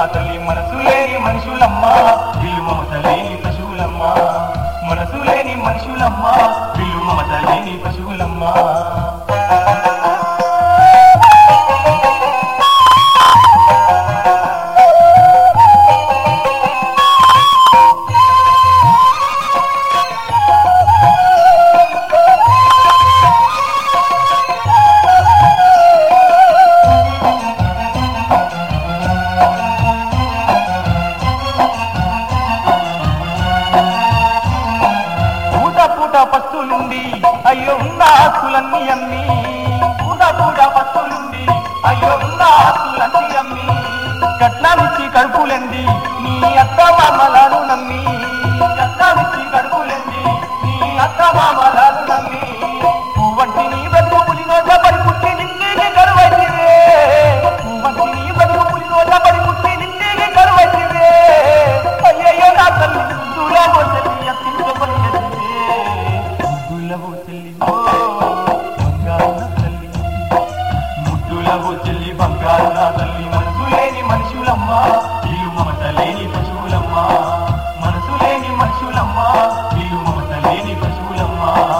తల్లి మనసు లేని మనుషులమ్మ వీళ్ళు మమత లేని పశువులమ్మ మనసు లేని మనుషులమ్మ వీళ్ళు మమత లేని పశువులమ్మ పూట పూట పస్తులుండి అయ్యో ఉన్న ఆస్తులన్నీ అమ్మి పూట పూట పస్తులుండి అయ్యో ఉన్న ఆస్తులన్నీ అమ్మి కట్నామిచ్చి కడుపులండి నీ అత్త మామలను నమ్మి కట్నామిచ్చి కడుపులండి నీ అత్త మామలను నమ్మి పువ్వంటి నీ బతుకు పులి నోట పడి పుట్టి నిండికి కరువైతివే పువ్వంటి నీ బతుకు పులి నోట పడి పుట్టి నిండికి కరువైతివే అయ్యయ్యో నా తల్లి దులవో చెల్లి అత్తించబడి ముద్దులవో చెల్లి ఓ బంగారు నా తల్లి ముద్దులవో చెల్లి బంగారు నా తల్లి మనసు లేని మనుషులమ్మ వీళ్ళు మమత లేని పశువులమ్మ మనసు లేని మనుషులమ్మ వీళ్ళు మమత లేని పశువులమ్మ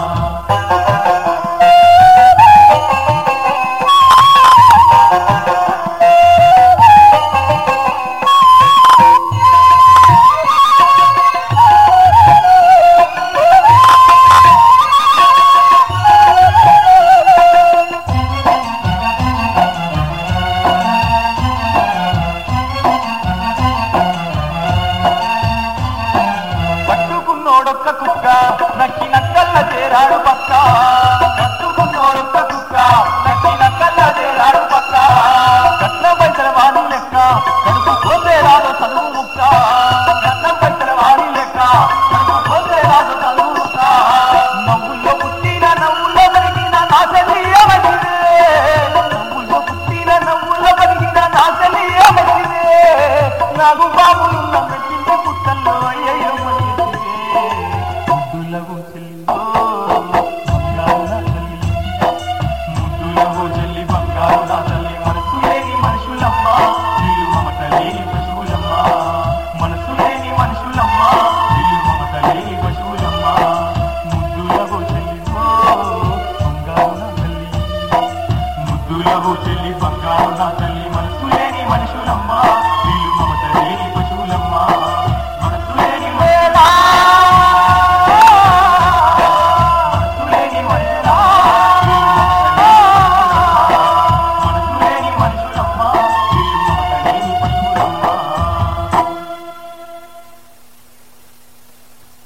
పట్టుకున్నోడొక్క కుక్క నక్కి నక్కల్ల చేరాడు పక్క పట్టుకున్నోడొక్క కుక్క నక్కి నక్కల్ల చేరాడు పక్క కట్నం పైసల వాణి లెక్క కడుపు పోతే రాదు చదువు ముక్క కట్నం పైసల వాణి లెక్క కడుపు పోతే రాదు చదువు ముక్క నవ్వుల్లో పుట్టిన నవ్వుల్లో పెరిగిన నా చెల్లియమనివే నవ్వుల్లో పుట్టిన నవ్వుల్లో పెరిగిన నా చెల్లియమనివే నాకు బాబులున్న మెచ్చింద పుట్టల్లో అయ్యయ్యో ముద్దులవు చెల్లి బంగారు నా తల్లి ముద్దులవు చెల్లి బంగారు నా తల్లి మనసు లేని మనుషులమ్మ వీళ్ళు మమత లేని పశువులమ్మ మనసు లేని మనుషులమ్మ వీళ్ళు మమత లేని పశువులమ్మ ముద్దులవు చెల్లి బంగారు నా తల్లి ముద్దులవు చెల్లి బంగారు నా తల్లి మనసు లేని మనుషులమ్మ